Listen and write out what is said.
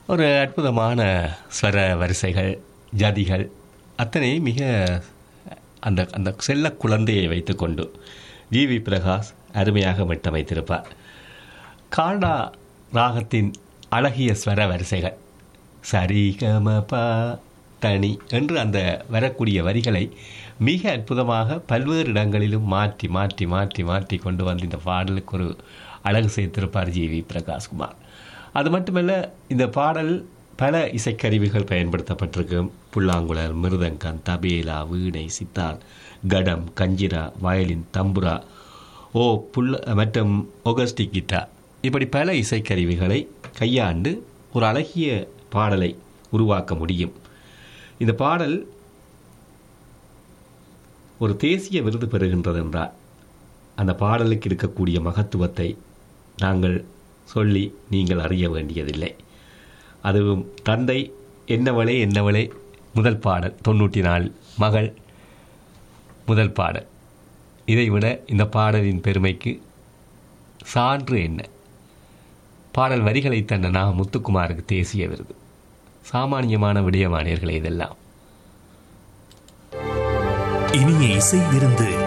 ஒரு அற்புதமான ஸ்வர வரிசைகள் ஜதிகள் அத்தனை மிக அந்த அந்த செல்ல குழந்தையை வைத்துக்கொண்டு ஜிவி பிரகாஷ் அருமையாக மீட்டமைத்திருப்பார் காண்டா ராகத்தின் அழகிய ஸ்வர வரிசைகள் சரி கம ப தனி என்று அந்த வரக்கூடிய வரிகளை மிக அற்புதமாக பல்வேறு இடங்களிலும் மாற்றி மாற்றி மாற்றி மாற்றி கொண்டு வந்து இந்த பாடலுக்கு ஒரு அழகு சேர்த்திருப்பார் ஜி வி பிரகாஷ்குமார் அது மட்டுமல்ல இந்த பாடல் பல இசைக்கருவிகள் பயன்படுத்தப்பட்டிருக்கும் புல்லாங்குழல் மிருதங்கம் தபேலா வீணை சித்தார் கடம் கஞ்சிரா வயலின் தம்புரா ஓ புல்ல மற்றும் ஒகஸ்டிக் கிட்டார் இப்படி பல இசைக்கருவிகளை கையாண்டு ஒரு அழகிய பாடலை உருவாக்க முடியும் இந்த பாடல் ஒரு தேசிய விருது பெறுகின்றது என்றால் அந்த பாடலுக்கு இருக்கக்கூடிய மகத்துவத்தை நாங்கள் சொல்லி நீங்கள் அறிய வேண்டியதில்லை அதுவும் தந்தை என்னவளே என்னவளே முதல் பாடல் தொண்ணூற்றி நாலு மகள் முதல் பாடல் இதைவிட இந்த பாடலின் பெருமைக்கு சான்று என்ன பாடல் வரிகளை தந்த நான் முத்துக்குமாருக்கு தேசிய விருது சாமானியமான விடயமானியர்களே இதெல்லாம் இனிய இசை விருந்து